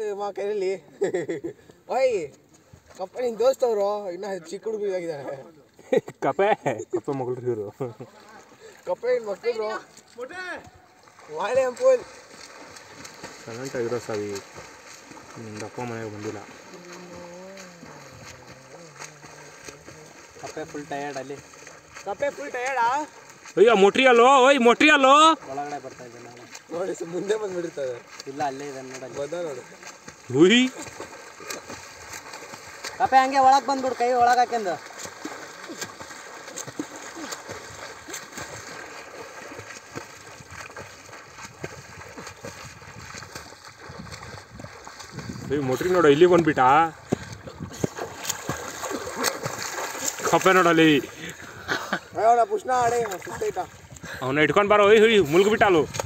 ಮಾ ಕೈಯಲ್ಲಿ ಓಯ್ ಕಪ್ಪ ನಿನ್ ದೋಸ್ತವ್ರು ಇನ್ನ ಚಿಕ್ಕ ಹುಡುಗ ಆಗಿದ್ದಾರೆ ಕಪೆ ಕಪೆ ಮಗಳು ಇವರು ಕಪ್ಪ ನಿನ್ ಮಕ್ಕಳು ವಾಳೆ ಅಂಪುಲ್ ಸಣ್ಣ ಇರೋ ಸಾವಿ ನಿಮ್ದು ಅಪ್ಪ ಮನೆಗೆ ಬಂದಿಲ್ಲ ಕಪ್ಪೆ ಫುಲ್ ಟಯರ್ಡ್ ಅಲ್ಲಿ ಕಪ್ಪೆ ಫುಲ್ ಟಯರ್ಡಾ ಅಯ್ಯೋ ಮೊಟ್ರಿ ಅಲ್ಲೋ ಓಯ್ ಮೊಟ್ರಿ ಅಲ್ಲೋ ಒಳಗಡೆ ಬರ್ತಾ ಇದ್ದೆ ನಾನು ನೋಡಿ ಸ- ಮುಂದೆ ಬಂದ್ಬಿಟ್ಟಿರ್ತದೆ ಇಲ್ಲ ಅಲ್ಲೇ ಇದೆ ನೋಡಲ್ಲಿ ಬಂದ ನೋಡು ಹುಯ್ ಕಪ್ಪೆ ಹಂಗೆ ಒಳಗೆ ಬಂದ್ಬಿಡು ಕೈ ಒಳಗೆ ಹಾಕ್ಯಂದು ಅಯ್ಯೋ ಮೊಟ್ರಿ ನೋಡು ಇಲ್ಲಿ ಬಂದ್ಬಿಟ್ಟ ಕಪ್ಪೆ ನೋಡಲ್ಲಿ ಅಯ್ಯೋ ನಾ ಪುಷ್ಣ ಆಡೆ ಸುತ್ತೈತಾ ಅವನ್ನ ಇಟ್ಕೊಂಡು ಬಾರೋ ಒಯ್ ಹುಯ್ ಮುಳುಗ್ಬಿಟ್ಟ ಅಲ್ಲೋ